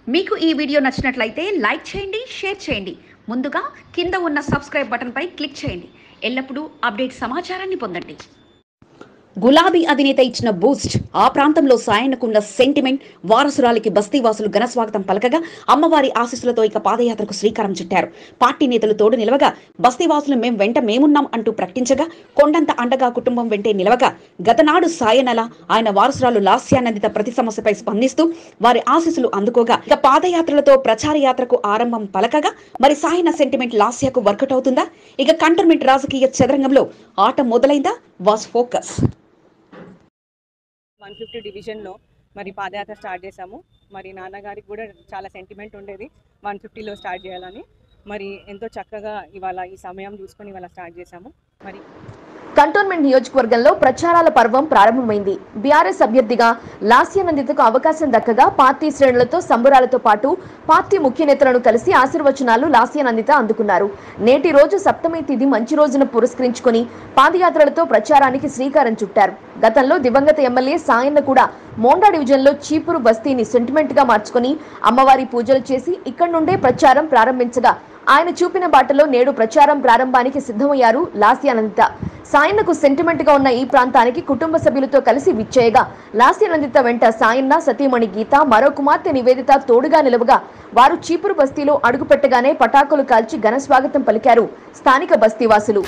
మీకు ఈ వీడియో నచ్చినట్లయితే లైక్ చేయండి షేర్ చేయండి ముందుగా కింద ఉన్న సబ్స్క్రైబ్ బటన్పై క్లిక్ చేయండి ఎల్లప్పుడూ అప్డేట్ సమాచారాన్ని పొందండి గులాబీ అధినేత ఇచ్చిన బూస్ట్ ఆ ప్రాంతంలో సాయన్నకున్న సెంటిమెంట్ వారసురాలికి బస్తీవాసులు ఘనస్వాగతం పలకగా అమ్మవారి ఆశీస్సులతో ఇక పాదయాత్రకు శ్రీకారం చుట్టారు పార్టీ నేతలు తోడు నిలవగా బస్తీవాసులు మేం వెంట మేమున్నాం అంటూ ప్రకటించగా కొండంత అండగా కుటుంబం వెంటే నిలవగా గతనాడు సాయనల ఆయన వారసురాలు లాస్యానందిత ప్రతి సమస్యపై స్పందిస్తూ వారి ఆశీస్సులు అందుకోగా ఇక పాదయాత్రలతో ప్రచార యాత్రకు ఆరంభం పలకగా మరి సాయన సెంటిమెంట్ లాస్యాకు వర్కౌట్ అవుతుందా ఇక కంటోన్మెంట్ రాజకీయ చదరంగంలో ఆట మొదలైందా వాస్ ఫోకస్ వన్ ఫిఫ్టీ డివిజన్లో మరి పాదయాత్ర స్టార్ట్ చేశాము మరి నాన్నగారికి కూడా చాలా సెంటిమెంట్ ఉండేది వన్ ఫిఫ్టీలో స్టార్ట్ చేయాలని మరి ఎంతో చక్కగా ఇవాళ ఈ సమయం చూసుకొని ఇవాళ స్టార్ట్ చేశాము మరి కంటోన్మెంట్ నియోజకవర్గంలో ప్రచారాల పర్వం ప్రారంభమైంది బీఆర్ఎస్ అభ్యర్థిగా లాస్యానందితకు అవకాశం దక్కగా పార్టీ శ్రేణులతో సంబురాలతో పాటు పార్టీ ముఖ్య నేతలను కలిసి ఆశీర్వచనాలు లాస్యానందిత అందుకున్నారు నేటి రోజు సప్తమి తిథి మంచి రోజున పురస్కరించుకొని పాదయాత్రలతో ప్రచారానికి శ్రీకారం చుట్టారు గతంలో దివంగత ఎమ్మెల్యే సాయన్న కూడా మోండా డివిజన్లో చీపురు బస్తీని సెంటిమెంట్ గా మార్చుకొని అమ్మవారి పూజలు చేసి ఇక్కడి నుండే ప్రచారం ప్రారంభించగా ఆయన చూపిన బాటలో నేడు ప్రచారం ప్రారంభానికి సిద్ధమయ్యారు లాస్యానందిత సాయన్నకు సెంటిమెంట్ గా ఉన్న ఈ ప్రాంతానికి కుటుంబ సభ్యులతో కలిసి విచ్చేయగా లాస్యానందిత వెంట సాయన్న సతీమణి గీత మరో కుమార్తె నివేదిత తోడుగా నిలవగా వారు చీపురు బస్తీలో అడుగుపెట్టగానే పటాకులు కాల్చి ఘన స్వాగతం పలికారు స్థానిక బస్తీవాసులు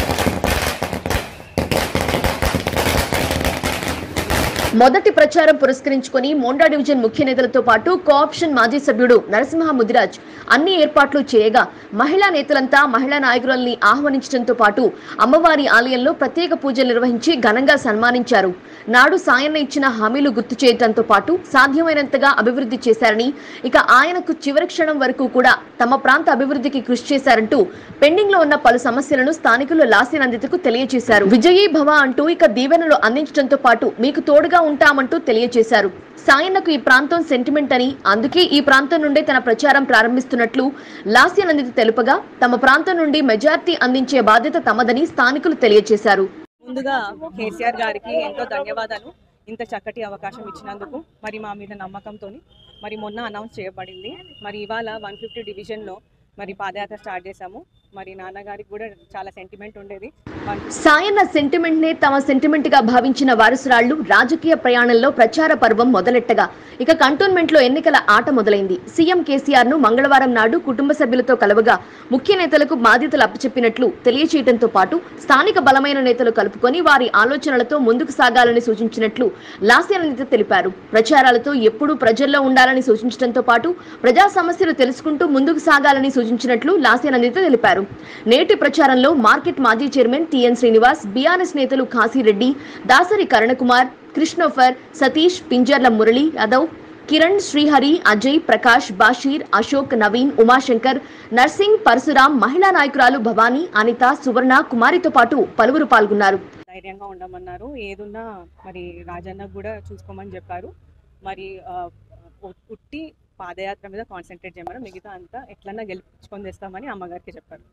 మొదటి ప్రచారం పురస్కరించుకొని మోండా డివిజన్ ముఖ్య నేతలతో పాటు కోఆప్షన్ మాజీ సభ్యుడు నరసింహ ముదిరాజ్ అన్ని ఏర్పాట్లు చేయగా మహిళా నేతలంతా మహిళా నాయకులని ఆహ్వానించడంతో పాటు అమ్మవారి ఆలయంలో ప్రత్యేక పూజలు నిర్వహించి ఘనంగా సన్మానించారు నాడు సాయన్న ఇచ్చిన హామీలు గుర్తు చేయడంతో పాటు సాధ్యమైనంతగా అభివృద్ధి చేశారని ఇక ఆయనకు చివరి క్షణం వరకు కూడా తమ ప్రాంత అభివృద్ధికి కృషి చేశారంటూ పెండింగ్ లో ఉన్న పలు సమస్యలను స్థానికులు లాస్యనందితకు తెలియజేశారు విజయీ భవ అంటూ ఇక దీవెనలు అందించడంతో పాటు మీకు తోడుగా ఉంటామంటూ తెలియజేశారు సాయన్నకు ఈ ప్రాంతం సెంటిమెంట్ అని అందుకే ఈ ప్రాంతం నుండే తన ప్రచారం ప్రారంభిస్తున్నట్లు లాస్యనందిత తెలుపగా తమ ప్రాంతం నుండి మెజార్టీ అందించే బాధ్యత తమదని స్థానికులు తెలియజేశారు ముందుగా కేసీఆర్ గారికి ఎంతో ధన్యవాదాలు ఇంత చక్కటి అవకాశం ఇచ్చినందుకు మరి మా మీద నమ్మకంతో మరి మొన్న అనౌన్స్ చేయబడింది మరి ఇవాళ వన్ ఫిఫ్టీ డివిజన్లో మరి పాదయాత్ర స్టార్ట్ చేశాము మరి నాన్నగారికి కూడా చాలా సెంటిమెంట్ ఉండేది వన్ సాయన్న సెంటిమెంట్ నే తమ సెంటిమెంట్ గా భావించిన వారసురాళ్లు రాజకీయ ప్రయాణంలో ప్రచార పర్వం మొదలెట్టగా ఇక కంటోన్మెంట్ లో ఎన్నికల ఆట మొదలైంది సీఎం కేసీఆర్ ను మంగళవారం నాడు కుటుంబ సభ్యులతో కలవగా ముఖ్య నేతలకు బాధ్యతలు అప్పచెప్పినట్లు తెలియచేయడంతో పాటు స్థానిక బలమైన నేతలు కలుపుకొని వారి ఆలోచనలతో ముందుకు సాగాలని సూచించినట్లు లాస్యానందిత తెలిపారు ప్రచారాలతో ఎప్పుడూ ప్రజల్లో ఉండాలని సూచించడంతో పాటు ప్రజా సమస్యలు తెలుసుకుంటూ ముందుకు సాగాలని సూచించినట్లు లాస్యానందిత తెలిపారు నేటి ప్రచారంలో మార్కెట్ మాజీ చైర్మన్ టిఎన్ శ్రీనివాస్ బీఆర్ఎస్ నేతలు కాశీరెడ్డి దాసరి కరణకుమార్ కృష్ణోఫర్ సతీష్ పింజర్ల మురళి యాదవ్ కిరణ్ శ్రీహరి అజయ్ ప్రకాష్ బాషీర్ అశోక్ నవీన్ ఉమాశంకర్ నర్సింగ్ పరశురాం మహిళా నాయకురాలు భవానీ అనిత సువర్ణ కుమారితో పాటు పలువురు పాల్గొన్నారు ధైర్యంగా ఉండమన్నారు ఏదున్నా మరి రాజన్నకు కూడా చూసుకోమని చెప్పారు మరి ఆ, ఉ- ఉట్టి పాదయాత్ర మీద కాన్సన్ట్రేట్ చేయమని మిగతా అంతా ఎట్లన్నా గెలిపించుకొని తెస్తామని అమ్మగారికి చెప్పారు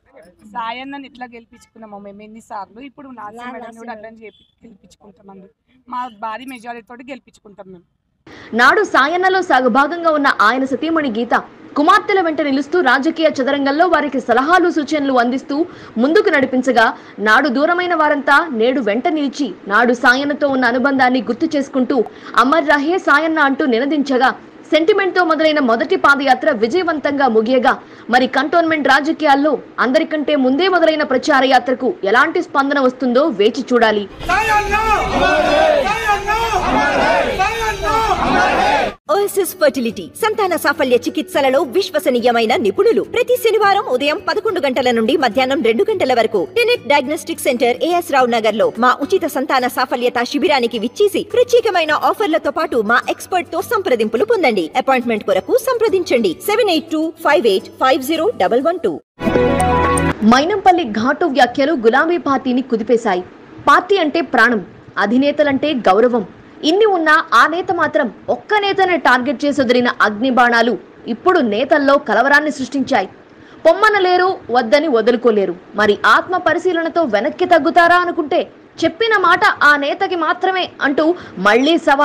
సాయన్నని ఎట్లా గెలిపించుకున్నామో మేము ఎన్నిసార్లు ఇప్పుడు లాస్ట్ మేడం కూడా అట్లా చెప్పి గెలిపించుకుంటామండి మా భారీ మెజారిటీ తోటి గెలిపించుకుంటాం మేము నాడు సాయన్నలో సగభాగంగా ఉన్న ఆయన సతీమణి గీత కుమార్తెల వెంట నిలుస్తూ రాజకీయ చదరంగంలో వారికి సలహాలు సూచనలు అందిస్తూ ముందుకు నడిపించగా నాడు దూరమైన వారంతా నేడు వెంట నిలిచి నాడు సాయన్నతో ఉన్న అనుబంధాన్ని గుర్తు చేసుకుంటూ అమర్ రహే సాయన్న అంటూ నినదించగా సెంటిమెంట్ తో మొదలైన మొదటి పాదయాత్ర విజయవంతంగా ముగియగా మరి కంటోన్మెంట్ రాజకీయాల్లో అందరికంటే ముందే మొదలైన ప్రచార యాత్రకు ఎలాంటి స్పందన వస్తుందో వేచి చూడాలి ఓఎస్ఎస్ ఫర్టిలిటీ సంతాన సాఫల్య చికిత్సలలో విశ్వసనీయమైన నిపుణులు ప్రతి శనివారం ఉదయం పదకొండు గంటల నుండి మధ్యాహ్నం రెండు గంటల వరకు Tenet diagnostic centre AS Rao Nagar లో మా ఉచిత సంతాన సాఫల్యత శిబిరానికి విచ్చేసి ప్రత్యేకమైన ఆఫర్లతో పాటు మా ఎక్స్పర్ట్ తో సంప్రదింపులు పొందండి అపాయింట్మెంట్ కొరకు సంప్రదించండి seven eight two five eight five zero double one two Mynampalli ఘాటు వ్యాఖ్యలు గులాబీ పార్టీని కుదిపేశాయి పార్టీ అంటే ప్రాణం అధినేతలంటే గౌరవం ఇన్ని ఉన్నా ఆ నేత మాత్రం ఒక్క నేతనే టార్గెట్ చేసి వదిలిన అగ్ని బాణాలు ఇప్పుడు నేతల్లో కలవరాన్ని సృష్టించాయి పొమ్మనలేరు వద్దని వదులుకోలేరు మరి ఆత్మ పరిశీలనతో వెనక్కి తగ్గుతారా అనుకుంటే చెప్పిన మాట ఆ నేతకి మాత్రమే అంటూ మళ్లీ సవాళ్లు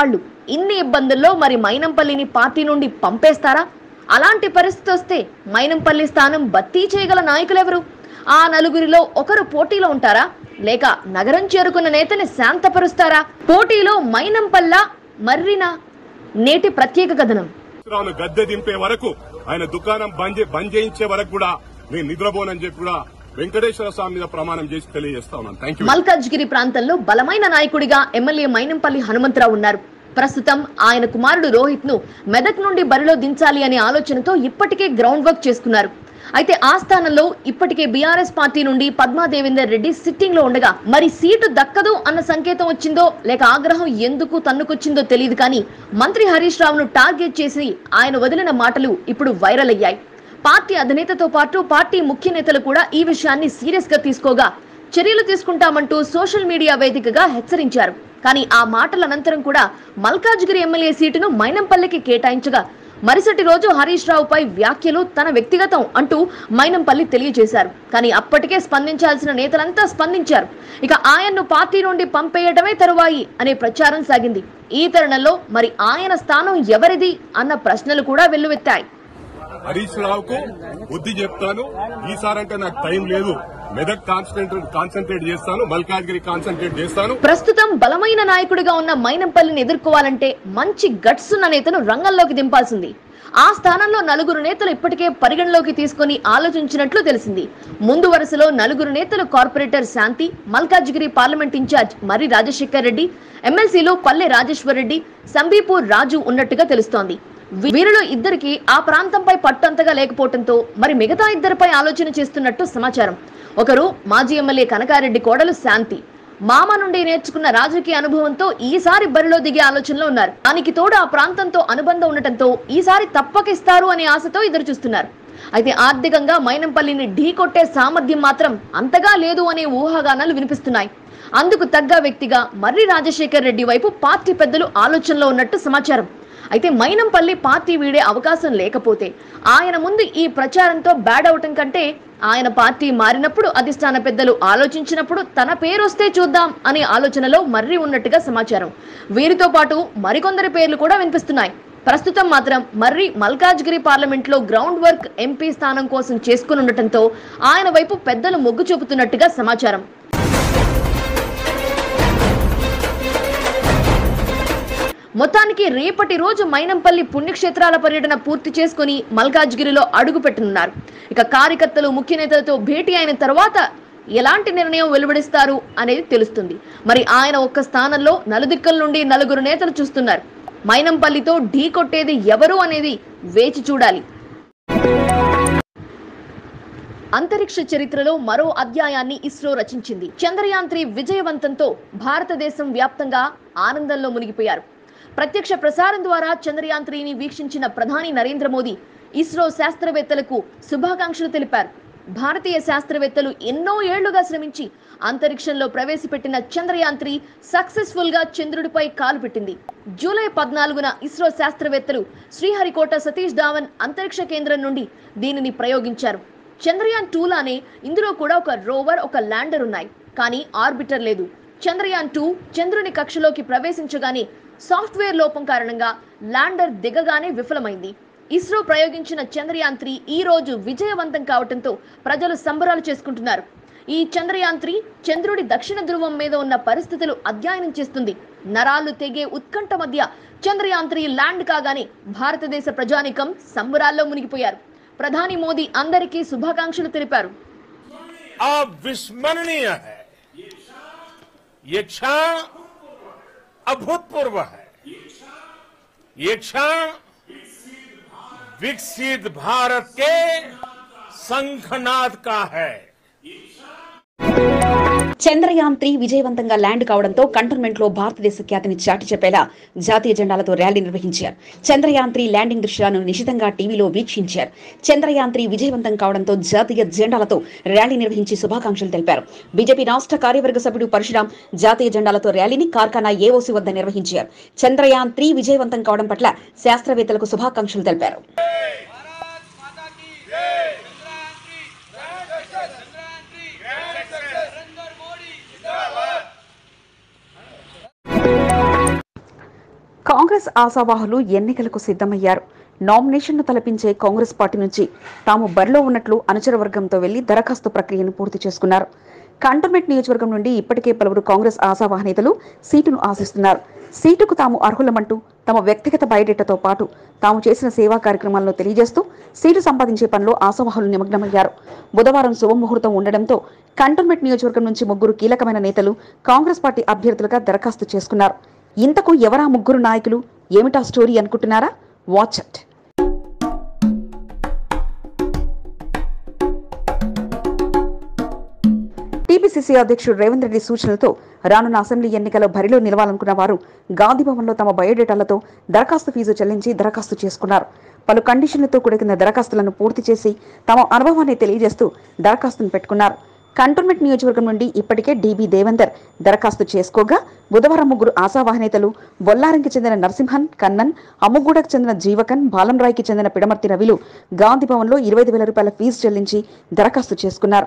ఇన్ని ఇబ్బందుల్లో మరి మైనంపల్లిని పార్టీ నుండి పంపేస్తారా అలాంటి పరిస్థితి వస్తే మైనంపల్లి స్థానం భర్తీ చేయగల నాయకులెవరు ఆ నలుగురిలో ఒకరు పోటీలో ఉంటారా లేక నగరం చేరుకున్న నేతని శాంతపరుస్తారా పోటీలో మైనంపల్ల మర్రినా నేటి ప్రత్యేక కథనం రావును గద్దె దింపే వరకు ఆయన దుకాణం బంద్ చే- బంద్ చేయించే వరకు కూడా నేను నిద్రపోనని చెప్పి కూడా వెంకటేశ్వర స్వామి మీద ప్రమాణం చేసి తెలియజేస్తా ఉన్నాను థ్యాంక్ యూ మల్కాజ్గిరి ప్రాంతంలో బలమైన నాయకుడిగా ఎమ్మెల్యే మైనంపల్లి హనుమంతరావు ఉన్నారు ప్రస్తుతం ఆయన కుమారుడు రోహిత్ ను మెదక్ నుండి బరిలో దించాలి అనే ఆలోచనతో ఇప్పటికే గ్రౌండ్ వర్క్ చేసుకున్నారు అయితే ఆ స్థానంలో ఇప్పటికే బీఆర్ఎస్ పార్టీ నుండి పద్మా దేవేందర్ రెడ్డి సిట్టింగ్ లో ఉండగా మరి సీటు దక్కదు అన్న సంకేతం వచ్చిందో లేక ఆగ్రహం ఎందుకు తన్నుకొచ్చిందో తెలియదు కానీ మంత్రి హరీష్ రావును టార్గెట్ చేసి ఆయన వదిలిన మాటలు ఇప్పుడు వైరల్ అయ్యాయి పార్టీ అధినేతతో పాటు పార్టీ ముఖ్య నేతలు కూడా ఈ విషయాన్ని సీరియస్ గా తీసుకోగా చర్యలు తీసుకుంటామంటూ సోషల్ మీడియా వేదికగా హెచ్చరించారు కానీ ఆ మాటల అనంతరం కూడా మల్కాజ్గిరి ఎమ్మెల్యే సీటును మైనంపల్లికి కేటాయించగా మరుసటి రోజు హరీష్ రావుపై వ్యాఖ్యలు తన వ్యక్తిగతం అంటూ మైనంపల్లి తెలియజేశారు కానీ అప్పటికే స్పందించాల్సిన నేతలంతా స్పందించారు ఇక ఆయన్ను పార్టీ నుండి పంపేయటమే తరువాయి అనే ప్రచారం సాగింది ఈ తరుణంలో మరి ఆయన స్థానం ఎవరిది అన్న ప్రశ్నలు కూడా వెల్లువెత్తాయి హరీష్ రావుకు బుద్ధి చెప్తాను ఈసారంటే నాకు టైం లేదు మెదక్ కాన్సన్ట్రేట్ కాన్సన్ట్రేట్ చేస్తాను మల్కాజ్గిరి కాన్సన్ట్రేట్ చేస్తాను ప్రస్తుతం బలమైన నాయకుడిగా ఉన్న మైనంపల్లిని ఎదుర్కోవాలంటే మంచి గట్స్ ఉన్న నేతను రంగంలోకి దింపాల్సింది ఆ స్థానంలో నలుగురు నేతలు ఇప్పటికే పరిగణలోకి తీసుకొని ఆలోచించినట్లు తెలిసింది ముందు వరుసలో నలుగురు నేతలు corporator Shanthi Malkajgiri parliament incharge Marri Rajasekhar Reddy ఎమ్మెల్సీలు పల్లె రాజేశ్వర్ రెడ్డి సంబీపూర్ రాజు ఉన్నట్టుగా తెలుస్తోంది వీ- వీరిలో ఇద్దరికి ఆ ప్రాంతంపై పట్టంతగా లేకపోవడంతో మరి మిగతా ఇద్దరిపై ఆలోచన చేస్తున్నట్టు సమాచారం ఒకరు మాజీ ఎమ్మెల్యే కనకారెడ్డి కోడలు శాంతి మామ నుండి నేర్చుకున్న రాజకీయ అనుభవంతో ఈసారి బరిలో దిగే ఆలోచనలో ఉన్నారు దానికి తోడు ఆ ప్రాంతంతో అనుబంధం ఉండటంతో ఈసారి తప్పకిస్తారు అనే ఆశతో ఎదురు చూస్తున్నారు అయితే ఆర్థికంగా మైనంపల్లిని ఢీకొట్టే సామర్థ్యం మాత్రం అంతగా లేదు అనే ఊహాగానాలు వినిపిస్తున్నాయి అందుకు తగ్గ వ్యక్తిగా మర్రి రాజశేఖర్ రెడ్డి వైపు పార్టీ పెద్దలు ఆలోచనలో ఉన్నట్టు సమాచారం అయితే మైనంపల్లి పార్టీ వీడే అవకాశం లేకపోతే ఆయన ముందు ఈ ప్రచారంతో బ్యాడ్ అవటం కంటే ఆయన పార్టీ మారినప్పుడు అధిష్టాన పెద్దలు ఆలోచించినప్పుడు తన పేరు వస్తే చూద్దాం అనే ఆలోచనలో మర్రి ఉన్నట్టుగా సమాచారం వీరితో పాటు మరికొందరి పేర్లు కూడా వినిపిస్తున్నాయి ప్రస్తుతం మాత్రం మర్రి మల్కాజ్గిరి పార్లమెంట్లో గ్రౌండ్ వర్క్ ఎంపీ స్థానం కోసం చేసుకుని ఉండటంతో ఆయన వైపు పెద్దలు మొగ్గు చూపుతున్నట్టుగా సమాచారం మొత్తానికి రేపటి రోజు మైనంపల్లి పుణ్యక్షేత్రాల పర్యటన పూర్తి చేసుకుని మల్కాజ్గిరిలో అడుగు పెట్టనున్నారు ఇక కార్యకర్తలు ముఖ్య నేతలతో భేటీ అయిన తర్వాత ఎలాంటి నిర్ణయం వెలువడిస్తారు అనేది తెలుస్తుంది మరి ఆయన ఒక్క స్థానంలో నలుదిక్కల నుండి నలుగురు నేతలు చూస్తున్నారు మైనంపల్లితో ఢీ కొట్టేది ఎవరు అనేది వేచి చూడాలి అంతరిక్ష చరిత్రలో మరో అధ్యాయాన్ని ఇస్రో రచించింది చంద్రయాన్ త్రీ విజయవంతంతో భారతదేశం వ్యాప్తంగా ఆనందంలో మునిగిపోయారు ప్రత్యక్ష ప్రసారం ద్వారా చంద్రయాన్ త్రీని వీక్షించిన ప్రధాని నరేంద్ర మోదీ ఇస్రో శాస్త్రవేత్తలకు శుభాకాంక్షలు తెలిపారు భారతీయ శాస్త్రవేత్తలు ఎన్నో ఏళ్లుగా శ్రమించి అంతరిక్షంలో ప్రవేశపెట్టిన చంద్రయాన్ త్రీ సక్సెస్ఫుల్ గా చంద్రుడిపై కాలు పెట్టింది జూలై పద్నాలుగున ఇస్రో శాస్త్రవేత్తలు శ్రీహరికోట సతీష్ ధావన్ అంతరిక్ష కేంద్రం నుండి దీనిని ప్రయోగించారు చంద్రయాన్ టూ లానే ఇందులో కూడా ఒక రోవర్ ఒక ల్యాండర్ ఉన్నాయి కానీ ఆర్బిటర్ లేదు చంద్రయాన్ టూ చంద్రుని కక్షలోకి ప్రవేశించగానే సాఫ్ట్వేర్ లోపం కారణంగా ల్యాండర్ దిగగానే విఫలమైంది ఇస్రో ప్రయోగించిన చంద్రయాన్ త్రీ ఈ రోజు విజయవంతం కావడంతో ప్రజలు సంబరాలు చేసుకుంటున్నారు ఈ చంద్రయాన్ త్రీ చంద్రుడి దక్షిణ ధ్రువం మీద ఉన్న పరిస్థితులు అధ్యయనం చేస్తుంది నరాలు తెగే ఉత్కంఠ మధ్య చంద్రయాన్ త్రీ ల్యాండ్ కాగానే భారతదేశ ప్రజానికం సంబరాల్లో మునిగిపోయారు ప్రధాని మోదీ అందరికీ శుభాకాంక్షలు తెలిపారు अविस्मरणीय है ये क्षण अभूतपूर्व है ये क्षण विकसित भारत के शंखनाद का है చంద్రయాన్ త్రీ విజయవంతంగా ల్యాండ్ కావడంతో కంటోన్మెంట్ లో భారతదేశ ఖ్యాతిని చాటి చెప్పేలా జాతీయ జెండాలతో ర్యాలీ నిర్వహించారు చంద్రయాన్ త్రీ ల్యాండింగ్ దృశ్యాలను నిశితంగా టీవీలో వీక్షించారు చంద్రయాన్ త్రీ విజయవంతం కావడంతో జాతీయ జెండాలతో ర్యాలీ నిర్వహించి శుభాకాంక్షలు తెలిపారు బీజేపీ రాష్ట్ర కార్యవర్గ సభ్యుడు పరశురాం జాతీయ జెండాలతో ర్యాలీని కార్ఖానా ఏఓసీ వద్ద నిర్వహించారు చంద్రయాన్ త్రీ విజయవంతం కావడం పట్ల శాస్త్రవేత్తలకు శుభాకాంక్షలు తెలిపారు కాంగ్రెస్ ఆశావాహులు ఎన్నికలకు సిద్ధమయ్యారు నామినేషన్ను తలపించే కాంగ్రెస్ పార్టీ నుంచి తాము బరిలో ఉన్నట్లు అనుచర వర్గంతో వెళ్లి దరఖాస్తు ప్రక్రియను పూర్తి చేసుకున్నారు కంటోన్మెంట్ నియోజకవర్గం నుండి ఇప్పటికే పలువురు కాంగ్రెస్ ఆశావాహ నేతలు సీటును ఆశిస్తున్నారు సీటుకు తాము అర్హులమంటూ తమ వ్యక్తిగత బయోడేటాతో పాటు తాము చేసిన సేవా కార్యక్రమాలను తెలియజేస్తూ సీటు సంపాదించే పనిలో ఆశావాహులు నిమగ్నమయ్యారు బుధవారం శుభముహూర్తం ఉండడంతో కంటోన్మెంట్ నియోజకవర్గం నుంచి ముగ్గురు కీలకమైన నేతలు కాంగ్రెస్ పార్టీ అభ్యర్థులుగా దరఖాస్తు చేసుకున్నారు ఇంతకు ఎవరా ముగ్గురు నాయకులు ఏమిటా స్టోరీ అనుకుంటున్నారా వాచ్ ఇట్ టీపీసీసీ అధ్యక్షుడు రేవంత్ రెడ్డి సూచనలతో రానున్న అసెంబ్లీ ఎన్నికల్లో బరిలో నిలవాలనుకున్న వారు గాంధీ భవన్లో తమ బయోడేటాలతో దరఖాస్తు ఫీజు చెల్లించి దరఖాస్తు చేసుకున్నారు పలు కండిషన్లతో కూడిన దరఖాస్తులను పూర్తి చేసి తమ అనుభవాన్ని తెలియజేస్తూ దరఖాస్తును పెట్టుకున్నారు కంటోన్మెంట్ నియోజకవర్గం నుండి ఇప్పటికే డీబీ దేవేందర్ దరఖాస్తు చేసుకోగా బుధవారం ముగ్గురు ఆశావాహనేతలు బొల్లారంకి చెందిన నరసింహన్ కన్నన్ అమ్ముగూడకు చెందిన జీవకన్ బాలంరాయ్కి చెందిన పిడమర్తి రవిలు గాంధీ భవన్లో ఇరవై ఐదు వేల రూపాయల ఫీజు చెల్లించి దరఖాస్తు చేసుకున్నారు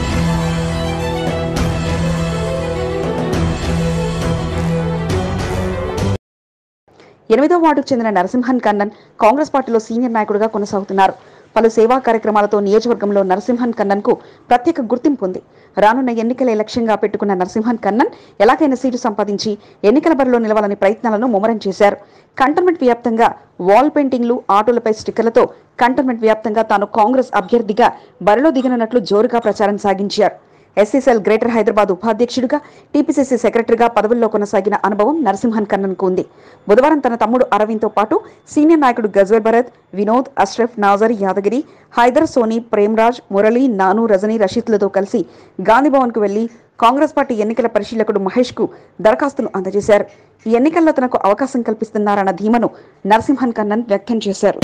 ఎనిమిదో వార్డుకు చెందిన నరసింహన్ కన్నన్ కాంగ్రెస్ పార్టీలో సీనియర్ నాయకుడిగా కొనసాగుతున్నారు పలు సేవా కార్యక్రమాలతో నియోజకవర్గంలో నరసింహన్ కన్నన్ కు ప్రత్యేక గుర్తింపు ఉంది రానున్న ఎన్నికలే లక్ష్యంగా పెట్టుకున్న నరసింహన్ కన్నన్ ఎలాగైనా సీటు సంపాదించి ఎన్నికల బరిలో నిలవాలని ప్రయత్నాలను ముమ్మరం చేశారు కంటోన్మెంట్ వ్యాప్తంగా వాల్ పెయింటింగ్లు ఆటోలపై స్టిక్కర్లతో కంటోన్మెంట్ వ్యాప్తంగా తాను కాంగ్రెస్ అభ్యర్థిగా బరిలో దిగనున్నట్లు జోరుగా ప్రచారం సాగించారు ఎస్సీసెల్ గ్రేటర్ హైదరాబాద్ ఉపాధ్యక్షుడిగా టీపీసీసీ సెక్రటరీగా పదవుల్లో కొనసాగిన అనుభవం నరసింహన్ కన్నన్కు ఉంది బుధవారం తన తమ్ముడు అరవింద్తో పాటు సీనియర్ నాయకుడు గజ్వర్ భరత్ వినోద్ అష్రఫ్ నాజర్ యాదగిరి హైదర్ సోని ప్రేమ్రాజ్ మురళి నాను రజని రషీద్లతో కలిసి గాంధీభవన్కు వెళ్లి కాంగ్రెస్ పార్టీ ఎన్నికల పరిశీలకుడు మహేష్ కు దరఖాస్తును అందజేశారు ఈ ఎన్నికల్లో తనకు అవకాశం కల్పిస్తున్నారన్న ధీమను నరసింహన్ కన్నన్ వ్యక్తం చేశారు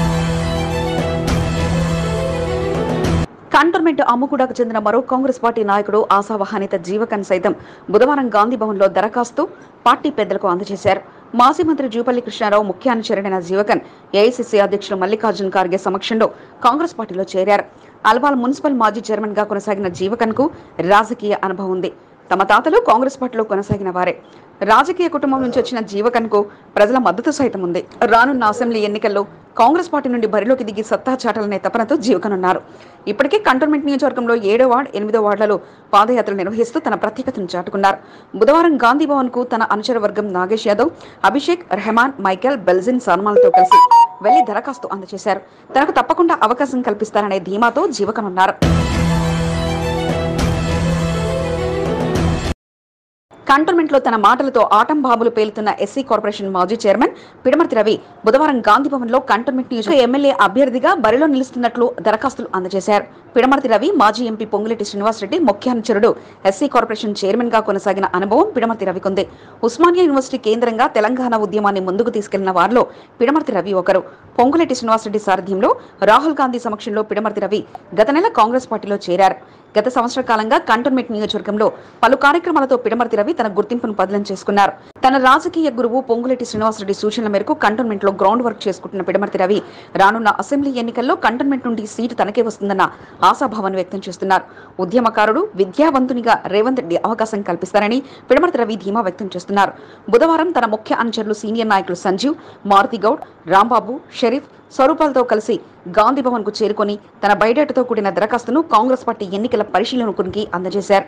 కంటోన్మెంట్ అమ్ముకూడకు చెందిన మరో కాంగ్రెస్ పార్టీ నాయకుడు ఆశావహానిత జీవకన్ సైతం బుధవారం గాంధీ భవన్లో దరఖాస్తు పార్టీ పెద్దలకు అందజేశారు మాజీ మంత్రి జూపల్లి కృష్ణారావు ముఖ్య అనుచరుడైన జీవకన్ ఏఐసిసి అధ్యక్షులు మల్లికార్జున్ ఖార్గే సమక్షంలో కాంగ్రెస్ పార్టీలో చేరారు అల్వాల్ మున్సిపల్ మాజీ చైర్మన్ గా కొనసాగిన జీవకన్ కు రాజకీయ అనుభవం ఉంది తమ తాతలు కాంగ్రెస్ పార్టీలో కొనసాగిన వారే రాజకీయ కుటుంబం నుంచి వచ్చిన జీవకన్ కు ప్రజల మద్దతు సైతం ఉంది రానున్న అసెంబ్లీ ఎన్నికల్లో కాంగ్రెస్ పార్టీ నుండి బరిలోకి దిగి సత్తా చాటాలనే తపనతో జీవకన్ ఉన్నారు ఇప్పటికే కంటోన్మెంట్ నియోజకవర్గంలో ఏడో వార్డ్ ఎనిమిదో వార్డులలో పాదయాత్రలు నిర్వహిస్తూ తన ప్రత్యేకతను చాటుకున్నారు బుధవారం గాంధీ భవన్ కు తన అనుచర వర్గం నాగేష్ యాదవ్ అభిషేక్ రెహమాన్ మైకేల్ బెల్జిన్ సన్మాలతో కలిసి వెళ్లి దరఖాస్తు అందజేశారు తనకు తప్పకుండా అవకాశం కల్పిస్తారనే ధీమాతో జీవకన్ ఉన్నారు కంటోన్మెంట్ లో తన మాటలతో ఆటం బాబులు పేలుతున్న ఎస్సీ కార్పొరేషన్ మాజీ చైర్మన్ పిడమర్తి రవి బుధవారం గాంధీ భవన్ లో కంటోన్మెంట్ నియోజక ఎమ్మెల్యే అభ్యర్థిగా బరిలో నిలుస్తున్నట్లు దరఖాస్తులు అందజేశారు పిడమర్తి రవి మాజీ ఎంపీ పొంగులేటి శ్రీనివాసరెడ్డి ముఖ్యానుచరుడు ఎస్సీ కార్పొరేషన్ చైర్మన్ గా కొనసాగిన అనుభవం పిడమర్తి రవికుంది ఉస్మానియా యూనివర్సిటీ కేంద్రంగా తెలంగాణ ఉద్యమాన్ని ముందుకు తీసుకెళ్లిన వారిలో పిడమర్తి రవి ఒకరు పొంగులేటి శ్రీనివాసరెడ్డి సారథ్యంలో రాహుల్ గాంధీ సమక్షంలో పిడమర్తి రవి గత నెల కాంగ్రెస్ పార్టీలో చేరారు గత సంవత్సర కాలంగా కంటోన్మెంట్ నియోజకవర్గంలో పలు కార్యక్రమాలతో పిడమర్తి రవి తన గుర్తింపును బదిలం చేసుకున్నారు తన రాజకీయ గురువు పొంగులేటి శ్రీనివాసరెడ్డి సూచనల మేరకు కంటోన్మెంట్ లో గ్రౌండ్ వర్క్ చేసుకుంటున్న పిడమర్తి రవి రానున్న అసెంబ్లీ ఎన్నికల్లో కంటోన్మెంట్ నుండి సీటు తనకే వస్తుందన్న ఆశాభావాన్ని వ్యక్తం చేస్తున్నారు ఉద్యమకారుడు విద్యావంతునిగా రేవంత్ రెడ్డి అవకాశం కల్పిస్తారని పిడమర్తి రవి ధీమా వ్యక్తం చేస్తున్నారు బుధవారం తన ముఖ్య అనుచరులు సీనియర్ నాయకులు సంజీవ్ మారుతి గౌడ్ రాంబాబు షరీఫ్ స్వరూపాలతో కలిసి గాంధీ భవన్ కు చేరుకొని తన బయటతో కూడిన దరఖాస్తును కాంగ్రెస్ పార్టీ ఎన్నికల పరిశీలనకునికి అందజేశారు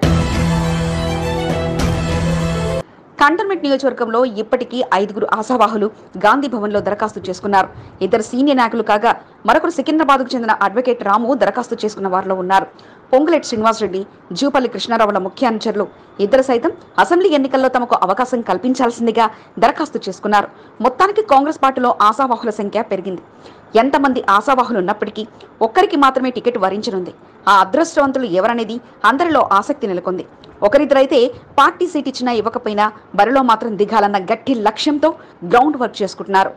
కంటోన్మెంట్ నియోజకవర్గంలో ఇప్పటికీ ఐదుగురు ఆశావాహులు గాంధీ భవన్లో దరఖాస్తు చేసుకున్నారు ఇద్దరు సీనియర్ నాయకులు కాగా మరొకరు సికింద్రాబాద్కు చెందిన అడ్వకేట్ రాము దరఖాస్తు చేసుకున్న వారిలో ఉన్నారు పొంగులేటి శ్రీనివాసరెడ్డి జూపల్లి కృష్ణారావుల ముఖ్య అనుచరులు ఇద్దరు సైతం అసెంబ్లీ ఎన్నికల్లో తమకు అవకాశం కల్పించాల్సిందిగా దరఖాస్తు చేసుకున్నారు మొత్తానికి కాంగ్రెస్ పార్టీలో ఆశావాహుల సంఖ్య పెరిగింది ఎంతమంది ఆశావాహులు ఉన్నప్పటికీ ఒక్కరికి మాత్రమే టికెట్ వరించనుంది ఆ అదృష్టవంతులు ఎవరనేది అందరిలో ఆసక్తి నెలకొంది ఒకరిద్దరైతే పార్టీ సీట్ ఇచ్చినా ఇవ్వకపోయినా బరిలో మాత్రం దిగాలన్న గట్టి లక్ష్యంతో గ్రౌండ్ వర్క్ చేసుకుంటున్నారు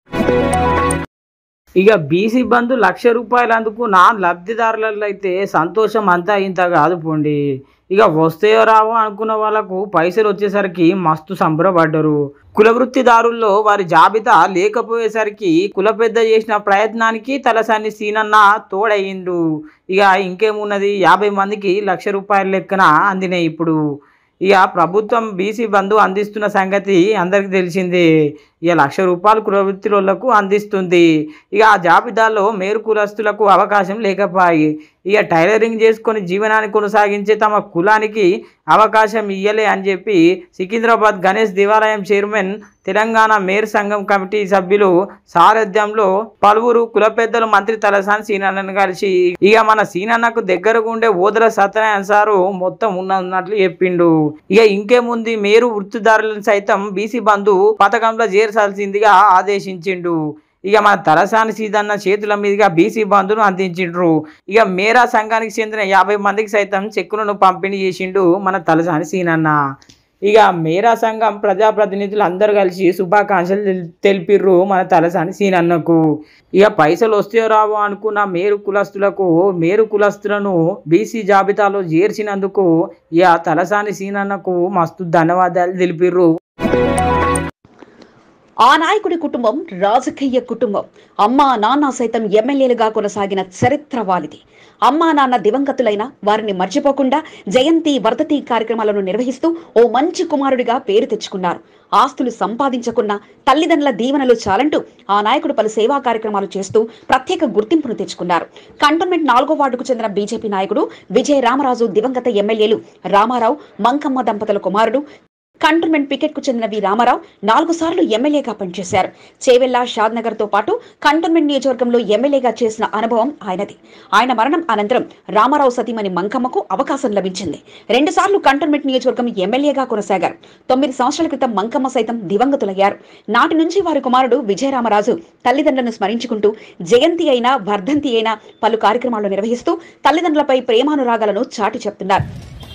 ఇక బీసీ బంధు లక్ష రూపాయలు అందుకు నా లబ్ధిదారులలో అయితే సంతోషం అంతా ఇంత కాదు పోండి ఇక వస్తాయో రావో అనుకున్న వాళ్ళకు పైసలు వచ్చేసరికి మస్తు సంబరపడ్డరు కుల వృత్తిదారుల్లో వారి జాబితా లేకపోయేసరికి కుల పెద్ద చేసిన ప్రయత్నానికి తలసాని సీనన్న తోడయ్యిండు ఇక ఇంకేమున్నది యాభై మందికి లక్ష రూపాయల లెక్కన అందినాయి ఇప్పుడు ఇక ప్రభుత్వం బీసీ బంధు అందిస్తున్న సంగతి అందరికీ తెలిసిందే ఇక లక్ష రూపాయలు కులవృత్తిలోళ్లకు అందిస్తుంది ఇక ఆ జాబితాలో మేరు కులస్తులకు అవకాశం లేకపోయి ఇక టైలరింగ్ చేసుకొని జీవనాన్ని కొనసాగించే తమ కులానికి అవకాశం ఇయ్యలే అని చెప్పి సికింద్రాబాద్ గణేష్ దేవాలయం చైర్మన్ తెలంగాణ మేయర్ సంఘం కమిటీ సభ్యులు సారథ్యంలో పలువురు కుల పెద్దలు మంత్రి తలసాని సీనన్నను కలిసి ఇక మన సీనన్నకు దగ్గరగా ఉండే ఓదల సత్యనారాయణ సారు మొత్తం ఉన్నట్లు చెప్పిండు ఇక ఇంకేముంది మేరు వృత్తిదారులను సైతం బీసీ బంధు పథకంలో చేర్చాల్సిందిగా ఆదేశించిండు ఇక మన తలసాని సీదన్న చేతుల మీదుగా బీసీ బంధును అందించిండ్రు ఇక మేరా సంఘానికి చెందిన యాభై మందికి సైతం చెక్కులను పంపిణీ చేసిండు మన తలసాని సీనన్న ఇక మేరా సంఘం ప్రజాప్రతినిధులు అందరూ కలిసి శుభాకాంక్షలు తెల్- తెలిపిర్రు మన తలసాని సీనన్నకు ఇక పైసలు వస్తాయో రావో అనుకున్న మేరు కులస్తులకు మేరు కులస్తులను బీసీ జాబితాలో చేర్చినందుకు ఇక తలసాని సీనన్నకు మస్తు ధన్యవాదాలు తెలిపిర్రు ఆ నాయకుడి కుటుంబం రాజకీయ కుటుంబం అమ్మా నాన్న సైతం ఎమ్మెల్యేలుగా కొనసాగిన చరిత్ర వాలిది అమ్మా నాన్న దివంగతులైన వారిని మర్చిపోకుండా జయంతి వర్ధతి కార్యక్రమాలను నిర్వహిస్తూ ఓ మంచి కుమారుడిగా పేరు తెచ్చుకున్నారు ఆస్తులు సంపాదించకున్న తల్లిదండ్రుల దీవెనలు చాలంటూ ఆ నాయకుడు పలు సేవా కార్యక్రమాలు చేస్తూ ప్రత్యేక గుర్తింపును తెచ్చుకున్నారు కంటోన్మెంట్ నాలుగో వార్డుకు చెందిన బీజేపీ నాయకుడు విజయ రామరాజు దివంగత ఎమ్మెల్యేలు రామారావు మంకమ్మ దంపతుల కుమారుడు కంటోన్మెంట్ పికెట్ కు చెందిన వి రామారావు నాలుగు సార్లు ఎమ్మెల్యేగా పనిచేశారు చేవెళ్ల షాద్ నగర్ తో పాటు కంటోన్మెంట్ నియోజకవర్గంలో ఎమ్మెల్యేగా చేసిన అనుభవం ఆయనది ఆయన మరణం అనంతరం రామారావు సతీమణి మంకమ్మకు అవకాశం లభించింది రెండు సార్లు కంటోన్మెంట్ నియోజకవర్గం ఎమ్మెల్యేగా కొనసాగారు తొమ్మిది సంవత్సరాల క్రితం మంకమ్మ సైతం దివంగతులయ్యారు నాటి నుంచి వారి కుమారుడు విజయరామరాజు తల్లిదండ్రులను స్మరించుకుంటూ జయంతి అయినా వర్ధంతి అయినా పలు కార్యక్రమాలు నిర్వహిస్తూ తల్లిదండ్రులపై ప్రేమానురాగాలను చాటి చెప్తున్నారు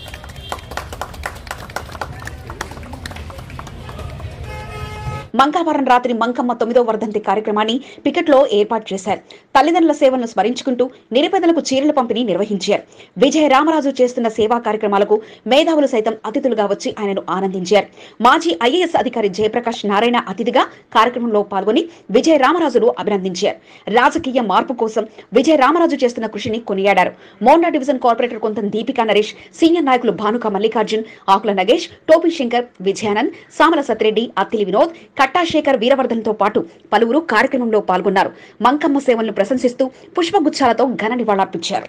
మంగళవారం రాత్రి మంకమ్మ తొమ్మిదో వర్ధంతి కార్యక్రమాన్ని పికెట్లో ఏర్పాటు చేశారు తల్లిదండ్రుల సేవలను స్మరించుకుంటూ నిరుపేదలకు చీరల పంపిణీ నిర్వహించారు విజయ రామరాజు చేస్తున్న సేవా కార్యక్రమాలకు మేధావులు సైతం అతిథులుగా వచ్చి ఆయనను ఆనందించారు మాజీ ఐఏఎస్ అధికారి జయప్రకాష్ నారాయణ అతిథిగా కార్యక్రమంలో పాల్గొని విజయ రామరాజును అభినందించారు రాజకీయ మార్పు కోసం విజయ రామరాజు చేస్తున్న కృషిని కొనియాడారు మోండా డివిజన్ కార్పొరేటర్ కొంత దీపికా నరేష్ సీనియర్ నాయకులు భానుక మల్లికార్జున్ ఆకుల నగేష్ టోపీ శంకర్ విజయానంద్ సామల సత్రెడ్డి అత్తిలి వినోద్ కట్టాశేఖర్ వీరవర్ధన్తో పాటు పలువురు కార్యక్రమంలో పాల్గొన్నారు మంకమ్మ సేవలను ప్రశంసిస్తూ పుష్పగుచ్చాలతో ఘన నివాళులర్పించారు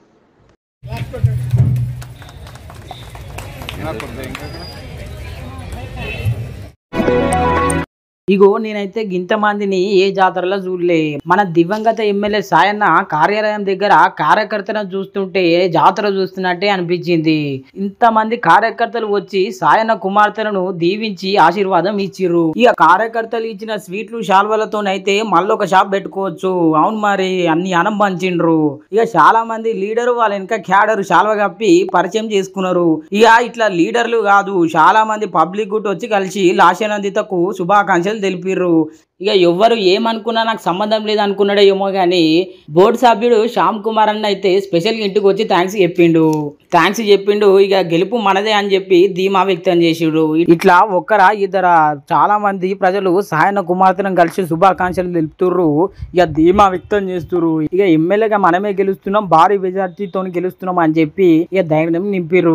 ఇగో నేనైతే ఇంతమందిని ఏ జాతరలో చూడలే మన దివంగత ఎమ్మెల్యే సాయన్న కార్యాలయం దగ్గర కార్యకర్తలను చూస్తుంటే జాతర చూస్తున్నట్టే అనిపించింది ఇంతమంది కార్యకర్తలు వచ్చి సాయన్న కుమార్తెలను దీవించి ఆశీర్వాదం ఇచ్చిర్రు ఇక కార్యకర్తలు ఇచ్చిన స్వీట్లు శాల్వలతోనైతే మళ్ళొక షాప్ పెట్టుకోవచ్చు అవును మరి అన్ని అనం పంచిండ్రు ఇక చాలా మంది లీడరు వాళ్ళ వెనక క్యాడరు శాల్వ కప్పి పరిచయం చేసుకున్నారు ఇక ఇట్లా లీడర్లు కాదు చాలా మంది పబ్లిక్ గుట్ వచ్చి కలిసి లాస్యనందితకు శుభాకాంక్షలు తెలిపిర్రు ఇక ఎవ్వరు ఏమనుకున్నా నాకు సంబంధం లేదు అనుకున్నాడో ఏమో కానీ బోర్డు సభ్యుడు శ్యామ్ కుమార్ అన్న అయితే స్పెషల్గా ఇంటికి వచ్చి థ్యాంక్స్ చెప్పిండు థ్యాంక్స్ చెప్పిండు ఇక గెలుపు మనదే అని చెప్పి ధీమా వ్యక్తం చేసిండు ఇట్లా ఒక్కరా ఇద్దరా చాలా మంది ప్రజలు సాయన కుమార్తెను కలిసి శుభాకాంక్షలు తెలుపుతుర్రు ఇక ధీమా వ్యక్తం చేస్తుర్రు ఇక ఎమ్మెల్యేగా మనమే గెలుస్తున్నాం భారీ మెజార్టీతో గెలుస్తున్నాం అని చెప్పి ఇక ధైర్యం నింపిర్రు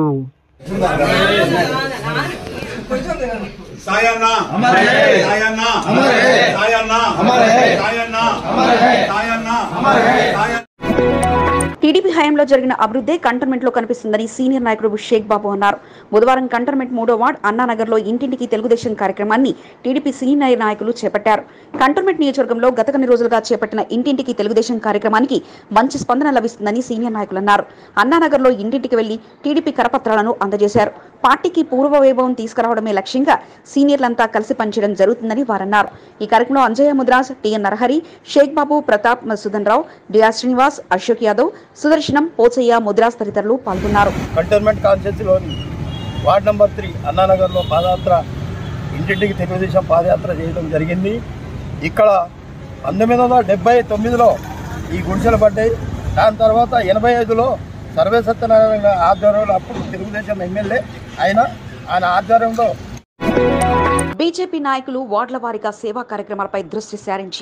సాయన్న సాయన్న సాయన్న సాయన్న సాయన్న సాయన్న టీడీపీ హయాంలో జరిగిన అభివృద్ధి కంటోన్మెంట్ లో కనిపిస్తుందని సీనియర్ నాయకుడు షేక్ బాబు అన్నారు బుధవారం కంటోన్మెంట్ మూడో వార్డ్ అన్నానగర్ లో ఇంటింటికి తెలుగుదేశం కార్యక్రమాన్ని టీడీపీ సీనియర్ నాయకులు చేపట్టారు కంటోన్మెంట్ నియోజకవర్గంలో గత కొన్ని రోజులుగా చేపట్టిన ఇంటింటికి తెలుగుదేశం కార్యక్రమానికి మంచి స్పందన లభిస్తుందని సీనియర్ నాయకులు అన్నారు అన్నానగర్ లో ఇంటింటికి వెళ్లి టీడీపీ కరపత్రాలను అందజేశారు పార్టీకి పూర్వ వైభవం తీసుకురావడమే లక్ష్యంగా సీనియర్లంతా కలిసి పనిచేయడం జరుగుతుందని వారన్నారు ఈ కార్యక్రమంలో అంజయ్య ముద్రాజ్ టిఎన్ నరహరి షేక్ బాబు ప్రతాప్ మసూదన్ రావు డిఆర్ శ్రీనివాస్ అశోక్ యాదవ్ సుదర్శనం పోచయ్య ముద్రాజ్ తదితరులు పాల్గొన్నారు కంటోన్మెంట్ కాన్స్టిట్యూన్సీలోని వార్డ్ నెంబర్ త్రీ అన్నానగర్లో పాదయాత్ర ఇంటింటికి తెలుగుదేశం పాదయాత్ర చేయడం జరిగింది ఇక్కడ పంతొమ్మిది వందల డెబ్బై తొమ్మిదిలో ఈ గుడిసెలు పడ్డాయి దాని తర్వాత ఎనభై ఐదులో సర్వే సత్యనారాయణ ఆధ్వర్యంలో అప్పుడు తెలుగుదేశం ఎమ్మెల్యే ఆయన ఆయన ఆధ్వర్యంలో బీజేపీ నాయకులు వార్డుల వారీగా సేవా కార్యక్రమాలపై దృష్టి సారించారు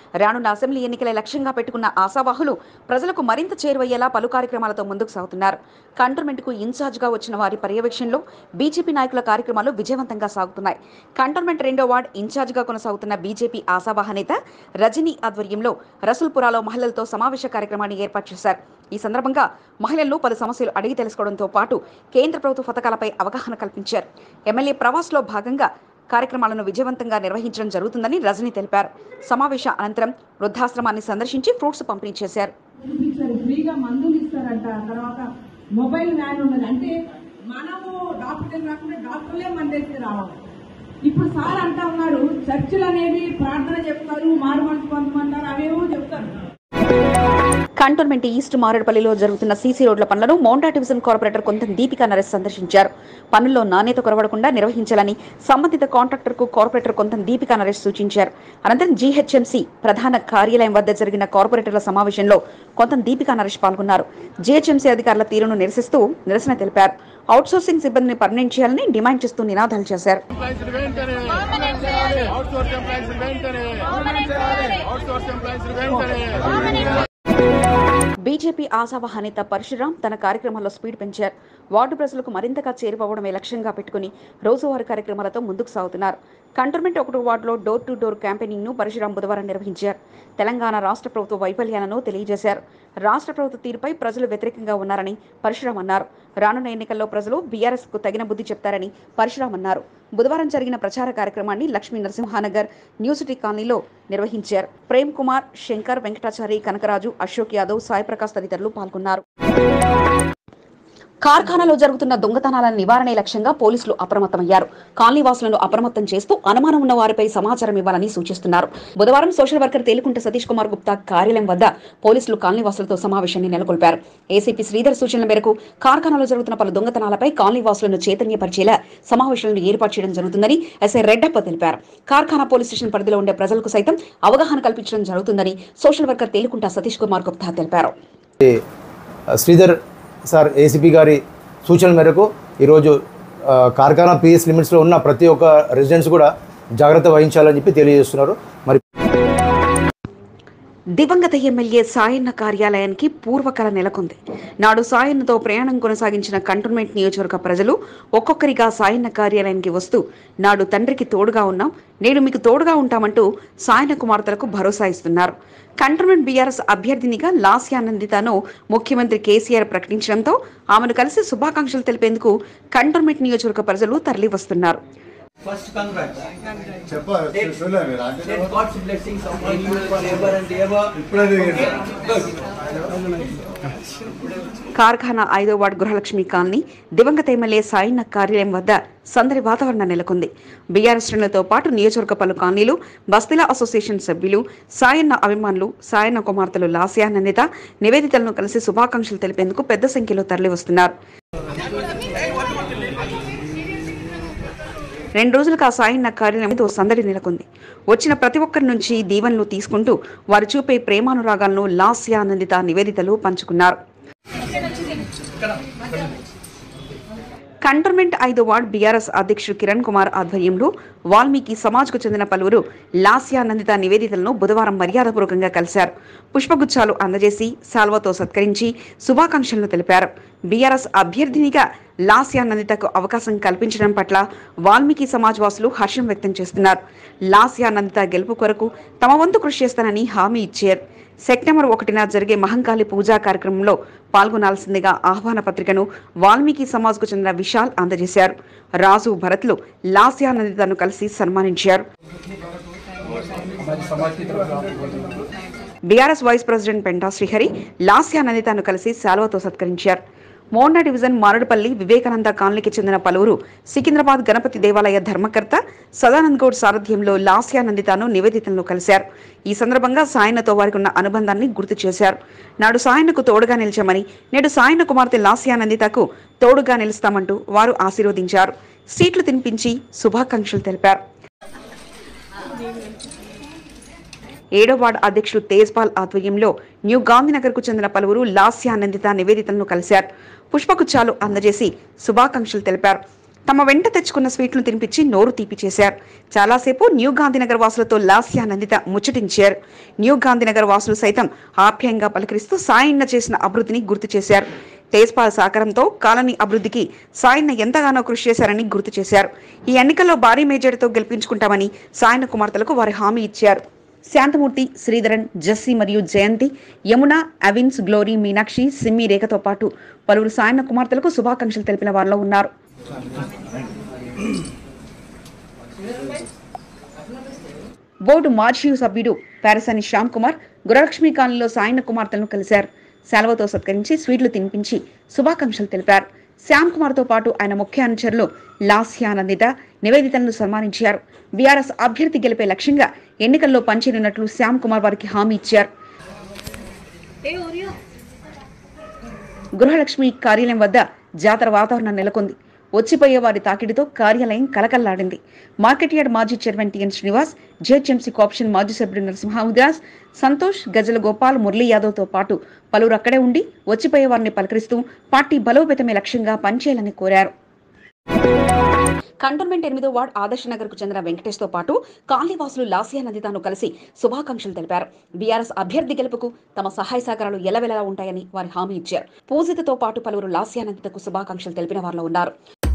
రానున్న అసెంబ్లీ ఎన్నికలే లక్ష్యంగా పెట్టుకున్న ఆశావాహులు ప్రజలకు మరింత చేరువయ్యేలా పలు కార్యక్రమాలతో ముందుకు సాగుతున్నారు కంటోన్మెంట్కు ఇన్ఛార్జ్గా వచ్చిన వారి పర్యవేక్షణలో బీజేపీ నాయకుల కార్యక్రమాలు విజయవంతంగా సాగుతున్నాయి కంటోన్మెంట్ రెండో వార్డ్ ఇన్ఛార్జిగా కొనసాగుతున్న బీజేపీ ఆశావాహ నేత రజనీ ఆధ్వర్యంలో రసూల్పురాలో మహిళలతో సమావేశ కార్యక్రమాన్ని ఏర్పాటు చేశారు ఈ సందర్భంగా మహిళల్లో పలు సమస్యలు అడిగి తెలుసుకోవడంతో పాటు కేంద్ర ప్రభుత్వ పథకాలపై అవగాహన కల్పించారు ఎమ్మెల్యే ప్రవాస్లో భాగంగా కార్యక్రమాలను విజయవంతంగా నిర్వహించడం జరుగుతుందని రజని తెలిపారు సమావేశ అనంతరం వృద్ధాశ్రమాన్ని సందర్శించి ఫ్రూట్స్ పంపిణీ చేశారు ఇస్తారు ఫ్రీగా మందులు ఇస్తారంట తర్వాత మొబైల్ వ్యాన్ ఉన్నది అంటే మనము డాక్టర్ రాకుండా డాక్టర్లే మన దగ్గరికి రావాలి ఇప్పుడు సార్ అంటా ఉన్నారు చర్చిలు అనేవి ప్రార్థన చెప్తారు మారు మనసు పొందమంటారు అవేవో చెప్తారు కంటోన్మెంట్ ఈస్ట్ మారేడుపల్లిలో జరుగుతున్న సీసీ రోడ్ల పనులను మౌంటా డివిజన్ కార్పొరేటర్ కొంత దీపికా నరేష్ సందర్శించారు పనుల్లో నాణ్యత కొరవడకుండా నిర్వహించాలని సంబంధిత కాంట్రాక్టర్కు కార్పొరేటర్ కొంత దీపికా నరేష్ సూచించారు అనంతరం జీహెచ్ఎంసీ ప్రధాన కార్యాలయం వద్ద జరిగిన కార్పొరేటర్ల సమావేశంలో కొంత దీపికా నరేష్ పాల్గొన్నారు జీహెచ్ఎంసీ అధికారుల తీరును నిరసిస్తూ నిరసన తెలిపారు అవుట్సోర్సింగ్ సిబ్బందిని పర్మనెంట్ చేయాలని డిమాండ్ చేస్తూ నినాదాలు చేశారు బీజేపీ ఆశావహ నేత పరశురాం తన కార్యక్రమాల్లో స్పీడ్ పెంచారు వార్డు ప్రజలకు మరింతగా చేరుకోవడమే లక్ష్యంగా పెట్టుకుని రోజువారీ కార్యక్రమాలతో ముందుకు సాగుతున్నారు కంటోన్మెంట్ ఒకటో వార్డులో డోర్ టు డోర్ క్యాంపెయినింగ్ ను పరశురాం బుధవారం నిర్వహించారు తెలంగాణ రాష్ట్ర ప్రభుత్వ వైఫల్యాలను తెలియజేశారు రాష్ట్ర ప్రభుత్వ తీరుపై ప్రజలు వ్యతిరేకంగా ఉన్నారని పరశురాం అన్నారు రానున్న ఎన్నికల్లో ప్రజలు బీఆర్ఎస్ కు తగిన బుద్ధి చెప్తారని పరశురాం అన్నారు బుధవారం జరిగిన ప్రచార కార్యక్రమాన్ని లక్ష్మీ నరసింహానగర్ న్యూ సిటీ కాలనీలో నిర్వహించారు ప్రేమ్ కుమార్ శంకర్ వెంకటాచారి కనకరాజు అశోక్ యాదవ్ సాయి ప్రకాష్ తదితరులు పాల్గొన్నారు కార్ఖానాలో జరుగుతున్న దొంగతనాల నివారణే లక్ష్యంగా పోలీసులు అప్రమత్తమయ్యారు కాలనీవాసులను అప్రమత్తం చేస్తూ అనుమానం ఉన్న వారిపై సమాచారం ఇవ్వాలని సూచిస్తున్నారు బుధవారం సోషల్ వర్కర్ తేలికుంట సతీష్ కుమార్ గుప్తా కార్యాలయం వద్ద పోలీసులు కాలనీవాసులతో సమావేశాన్ని నెలకొల్పారు ఏసీపీ శ్రీధర్ సూచనల మేరకు కార్ఖానాలో జరుగుతున్న పలు దొంగతనాలపై కాలనీవాసులను చైతన్యపరిచేలా సమావేశాలను ఏర్పాటు చేయడం జరుగుతుందని ఎస్ఐ రెడ్డప్ప తెలిపారు కార్ఖానా పోలీస్ స్టేషన్ పరిధిలో ఉండే ప్రజలకు సైతం అవగాహన కల్పించడం జరుగుతుందని సోషల్ వర్కర్ తేలికుంట సతీష్ కుమార్ గుప్తా తెలిపారు శ్రీధర్ సార్ ఏసీపీ గారి సూచనల మేరకు ఈరోజు ఆ, కార్ఖానా పిఎస్ లిమిట్స్లో ఉన్న ప్రతి ఒక్క రెసిడెంట్స్ కూడా జాగ్రత్త వహించాలని చెప్పి తెలియజేస్తున్నారు మరి దివంగత ఎమ్మెల్యే సాయన్న కార్యాలయానికి పూర్వకల నెలకొంది నాడు సాయన్నతో ప్రయాణం కొనసాగించిన కంటోన్మెంట్ నియోజకవర్గ ప్రజలు ఒక్కొక్కరిగా సాయన్న కార్యాలయానికి వస్తూ నాడు తండ్రికి తోడుగా ఉన్నాం నేడు మీకు తోడుగా ఉంటామంటూ సాయన్న కుమార్తెలకు భరోసా ఇస్తున్నారు కంటోన్మెంట్ బీఆర్ఎస్ అభ్యర్థినిగా లాస్యానందితను ముఖ్యమంత్రి కేసీఆర్ ప్రకటించడంతో ఆమెను కలిసి శుభాకాంక్షలు తెలిపేందుకు కంటోన్మెంట్ నియోజకవర్గ ప్రజలు తరలి వస్తున్నారు First, congrats. చెప్ప చూడలేదు Let God's blessings upon you forever and ever. ఇప్పుడే దిగింది. కార్ఖానా ఐదో వార్డు గృహలక్ష్మి కాలనీ దివంగత ఎమ్మెల్యే సాయిన్న కార్యాలయం వద్ద సందడి వాతావరణం నెలకొంది బీఆర్ఎస్ శ్రేణులతో పాటు నియోజకవర్గ పలు కాలనీలు బస్తీల అసోసియేషన్ సభ్యులు సాయన్న అభిమానులు సాయన్న కుమార్తెలు లాస్యానందిత నివేదితలను కలిసి శుభాకాంక్షలు తెలిపేందుకు పెద్ద సంఖ్యలో తరలివస్తున్నారు రెండు రోజులుగా సాయన్న కార్యాలయంతో సందడి నెలకొంది వచ్చిన ప్రతి ఒక్కరి నుంచి దీవెనలు తీసుకుంటూ వారు చూపే ప్రేమానురాగాలను లాస్యానందిత నివేదితలు పంచుకున్నారు కంటోన్మెంట్ ఐదో వార్డ్ బీఆర్ఎస్ అధ్యక్షుడు కిరణ్ కుమార్ ఆధ్వర్యంలో వాల్మీకి సమాజ్కు చెందిన పలువురు లాస్యానందిత నివేదితలను బుధవారం మర్యాదపూర్వకంగా కలిశారు పుష్పగుచ్చాలు అందజేసి సాల్వతో సత్కరించి శుభాకాంక్షలను తెలిపారు బీఆర్ఎస్ అభ్యర్థినిగా లాస్యానందితకు అవకాశం కల్పించడం పట్ల వాల్మీకి సమాజ్ వాసులు హర్షం వ్యక్తం చేస్తున్నారు లాస్యానందిత గెలుపు కొరకు తమ వంతు కృషి చేస్తానని హామీ ఇచ్చారు సెప్టెంబర్ ఒకటిన జరిగే మహంకాళి పూజా కార్యక్రమంలో పాల్గొనాల్సిందిగా ఆహ్వాన పత్రికను వాల్మీకి సమాజ్కు చెందిన విశాల్ అందజేశారు రాజు భరత్లు లాస్యానందితను కలిసి సన్మానించారు BRS vice president Penta Srihari లాస్యానందితను కలిసి శాలువతో సత్కరించారు మోండా డివిజన్ మారడుపల్లి వివేకానంద కాలనీకి చెందిన పలువురు సికింద్రాబాద్ గణపతి దేవాలయ ధర్మకర్త సదానంద్ గౌడ్ సారథ్యంలో లాస్యానందితను నివేదితలను కలిశారు ఈ సందర్భంగా సాయన్నతో వారికి ఉన్న అనుబంధాన్ని గుర్తు చేశారు నాడు సాయన్నకు తోడుగా నిలిచామని నేడు సాయన్న కుమార్తె లాస్యానందితకు తోడుగా నిలుస్తామంటూ వారు ఆశీర్వదించారు సీట్లు తినిపించి శుభాకాంక్షలు తెలిపారు ఏడో వార్డు అధ్యక్షుడు తేజ్పాల్ ఆధ్వర్యంలో న్యూ గాంధీనగర్కు చెందిన పలువురు లాస్యానందిత నివేదితలను కలిశారు పుష్పగుచ్చాలు అందజేసి శుభాకాంక్షలు తెలిపారు తమ వెంట తెచ్చుకున్న స్వీట్లను తినిపించి నోరు తీపి చేశారు చాలాసేపు న్యూ గాంధీనగర్ వాసులతో లాస్యానందిత ముచ్చటించారు న్యూ గాంధీనగర్ వాసులు సైతం ఆప్యాయంగా పలకరిస్తూ సాయన్న చేసిన అభివృద్ధిని గుర్తు చేశారు తేజ్పాల్ సహకారంతో కాలనీ అభివృద్ధికి సాయన్న ఎంతగానో కృషి చేశారని గుర్తు చేశారు ఈ ఎన్నికల్లో భారీ మేజర్తో గెలిపించుకుంటామని సాయన్న కుమార్తెలకు వారి హామీ ఇచ్చారు శాంతమూర్తి శ్రీధరన్ జస్సి మరియు జయంతి యమున అవిన్స్ గ్లోరీ మీనాక్షి సిమ్మి రేఖతో పాటు పలువురు సాయన్న కుమార్తెలకు శుభాకాంక్షలు తెలిపిన వారిలో ఉన్నారు బోర్డు మాజీ సభ్యుడు పారసాని శ్యామ్ కుమార్ గురలక్ష్మి కాలనీలో సాయన్న కుమార్తెలను కలిశారు సెలవుతో సత్కరించి స్వీట్లు తినిపించి శుభాకాంక్షలు తెలిపారు శ్యామ్ కుమార్తో పాటు ఆయన ముఖ్య అనుచరులు లాస్యానందిత నివేదితలను సన్మానించారు బీఆర్ఎస్ అభ్యర్థి గెలిపే లక్ష్యంగా ఎన్నికల్లో పనిచేయనున్నట్లు శ్యామ్ కుమార్ వారికి హామీ ఇచ్చారు గృహలక్ష్మి కార్యాలయం వద్ద జాతర వాతావరణం నెలకొంది వచ్చిపోయే వారి తాకిడితో కార్యాలయం కలకల్లాడింది మార్కెట్ యార్డ్ మాజీ chairman TN Srinivas GHMC co-option మాజీ సభ్యుడు నరసింహదాస్ సంతోష్ గజల గోపాల్ మురళీ యాదవ్తో పాటు పలువురు అక్కడే ఉండి వచ్చిపోయే వారిని పలకరిస్తూ పార్టీ బలోపేతమే లక్ష్యంగా పనిచేయాలని కోరారు కంటోన్మెంట్ ఎనిమిదో వార్డ్ ఆదర్శ నగర్ కు చెందిన వెంకటేష్ తో పాటు కాలనీవాసులు లాసియా నందితాను కలిసి శుభాకాంక్షలు తెలిపారు బీఆర్ఎస్ అభ్యర్థి గెలుపుకు తమ సహాయ సహకారాలు ఎలవెలలా ఉంటాయని వారి హామీ ఇచ్చారు పూజితతో పాటు పలువురు లాసియా నందితకు శుభాకాంక్షలు తెలిపిన వారిలో ఉన్నారు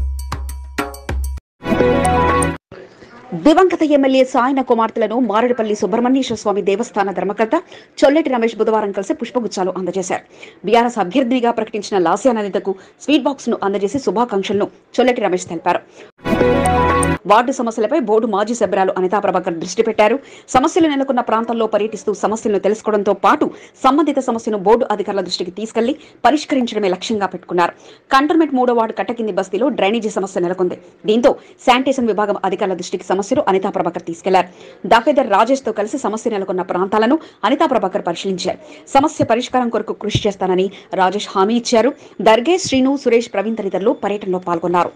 దివంగత ఎమ్మెల్యే సాయన కుమార్తెలను మారేడుపల్లి సుబ్రహ్మణ్యేశ్వర స్వామి దేవస్థాన ధర్మకర్త చొల్లెటి రమేష్ బుధవారం కలిసి పుష్పగుచ్చాలు అందజేశారు బీఆర్ఎస్ అభ్యర్థినిగా ప్రకటించిన లాస్యానందితకు స్వీట్ బాక్స్ ను అందజేసి శుభాకాంక్షలను చొల్లెటి రమేష్ తెలిపారు వార్డు సమస్యలపై బోర్డు మాజీ సభ్యురాలు అనితా ప్రభాకర్ దృష్టి పెట్టారు సమస్యలు నెలకొన్న ప్రాంతాల్లో పర్యటిస్తూ సమస్యలను తెలుసుకోవడంతో పాటు సంబంధిత సమస్యను బోర్డు అధికారుల దృష్టికి తీసుకెళ్లి పరిష్కరించడమే లక్ష్యంగా పెట్టుకున్నారు కంటోన్మెంట్ మూడో వార్డు కట్టకింది బస్తీలో డ్రైనేజీ సమస్య నెలకొంది దీంతో శానిటేషన్ విభాగం అధికారుల దృష్టికి సమస్యను అనితా ప్రభాకర్ తీసుకెళ్లారు దాపేదర్ రాజేష్ తో కలిసి సమస్య నెలకొన్న ప్రాంతాలను అనితా ప్రభాకర్ పరిశీలించారు సమస్య పరిష్కారం కొరకు కృషి చేస్తానని రాజేష్ హామీ ఇచ్చారు దర్గే శ్రీను సురేష్ ప్రవీణ్ తదితరులు పర్యటనలో పాల్గొన్నారు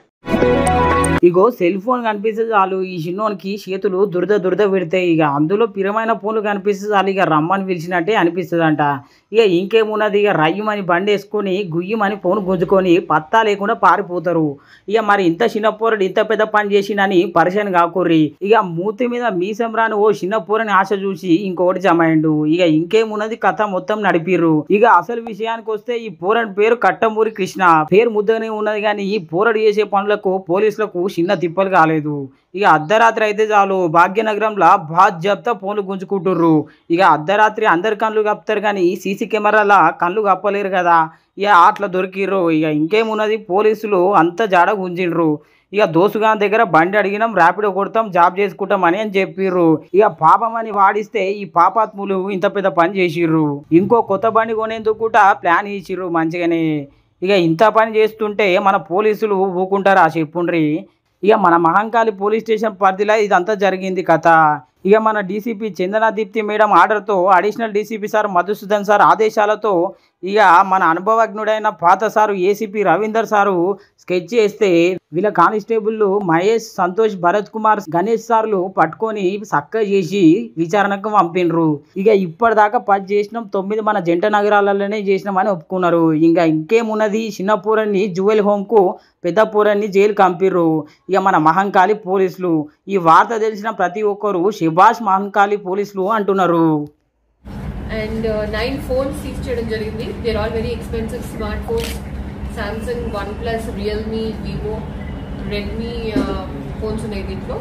ఇగో సెల్ ఫోన్ కనిపిస్తే చాలు ఈ చిన్నోనికి చేతులు దురద దురద పెడతాయి ఇక అందులో పిరమైన ఫోన్లు కనిపిస్తే చాలు ఇక రమ్మని పిలిచినట్టే అనిపిస్తుందంట ఇక ఇంకేమున్నది ఇక రయ్యమని బండి వేసుకొని గుయ్యమని ఫోన్ గుంజుకొని పత్తా లేకుండా పారిపోతారు ఇక మరి ఇంత చిన్న పోరడు ఇంత పెద్ద పని చేసినని పరిచయం కాకుర్రి ఇక మూతి మీద మీసం రాని ఓ చిన్న పోరని ఆశ చూసి ఇంకొకటి జమాయిండు ఇక ఇంకేమున్నది కథ మొత్తం నడిపిర్రు ఇక అసలు విషయానికి వస్తే ఈ పోరడి పేరు కట్టమూరి కృష్ణ పేరు ముద్దనే ఉన్నది కానీ ఈ పోరడు చేసే పనులకు పోలీసులకు చిన్న తిప్పలు కాలేదు ఇక అర్ధరాత్రి అయితే చాలు భాగ్యనగరంలో బాద్ జబ్తా ఫోన్లు గుంజుకుంటుర్రు ఇక అర్ధరాత్రి అందరి కళ్ళు కప్పుతారు కానీ సీసీ కెమెరాల కళ్ళు కప్పలేరు కదా ఇక అట్లా దొరికిర్రు ఇక ఇంకేమున్నది పోలీసులు అంత జాడ గుంజిండ్రు ఇక దోసుగా దగ్గర బండి అడిగినాం ర్యాపిడో కొడతాం జాబ్ చేసుకుంటామని అని చెప్పిర్రు ఇక పాపం అని వాడిస్తే ఈ పాపాత్ములు ఇంత పెద్ద పని చేసిర్రు ఇంకో కొత్త బండి కొనేందుకు కూడా ప్లాన్ ఇచ్చిర్రు మంచిగానే ఇక ఇంత పని చేస్తుంటే మన పోలీసులు ఊకుంటారా చెప్పుండ్రి ఇక మన మహంకాళి పోలీస్ స్టేషన్ పరిధిలో ఇదంతా జరిగింది కథ ఇక మన డీసీపీ చందనా దీప్తి మేడం ఆర్డర్తో additional DCP sir Madhusudan sir ఆదేశాలతో ఇక మన అనుభవజ్ఞుడైన పాత sir ACP Ravinder sir sketch చేస్తే వీళ్ళ కానిస్టేబుల్ మహేష్ సంతోష్ భరత్ కుమార్ గణేష్ సార్లు పట్టుకొని చక్కగా చేసి విచారణకు పంపిండ్రు ఇక ఇప్పటిదాకా పది చేసినాం తొమ్మిది మన జంట నగరాలలోనే చేసినామని ఒప్పుకున్నారు ఇంకా ఇంకేమున్నది చిన్న పూరని జువెల్ హోమ్కు పెద్ద పూరని జైలు పంపిర్రు ఇక మన మహంకాళి పోలీసులు ఈ వార్త తెలిసిన ప్రతి ఒక్కరు శిభాష్ మహంకాళి పోలీసులు అంటున్నారు అండ్ నైన్ ఫోన్స్ సీజ్ చేయడం జరిగింది they're all very expensive smartphones Samsung OnePlus Realme Vivo Redmi phones ఉన్నాయి దీంట్లో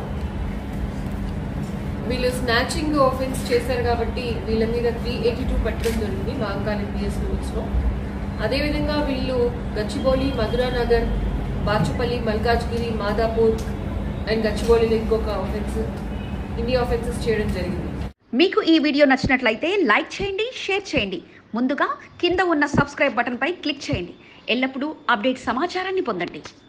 వీళ్ళు స్నాచింగ్ ఆఫెన్స్ చేశారు కాబట్టి వీళ్ళ మీద త్రీ ఎయిటీ టూ పెట్టడం జరిగింది మాంకాలి పిఎస్ లిమిట్స్లో అదేవిధంగా వీళ్ళు గచ్చిబౌలి మధురానగర్ బాచుపల్లి మల్కాజ్గిరి మాదాపూర్ అండ్ గచ్చిబౌలిలో ఇంకొక ఆఫెన్స్ ఇన్ని ఆఫెన్సెస్ చేయడం జరిగింది మీకు ఈ వీడియో నచ్చినట్లయితే లైక్ చేయండి షేర్ చేయండి ముందుగా కింద ఉన్న సబ్స్క్రైబ్ బటన్పై క్లిక్ చేయండి ఎల్లప్పుడూ అప్డేట్ సమాచారాన్ని పొందండి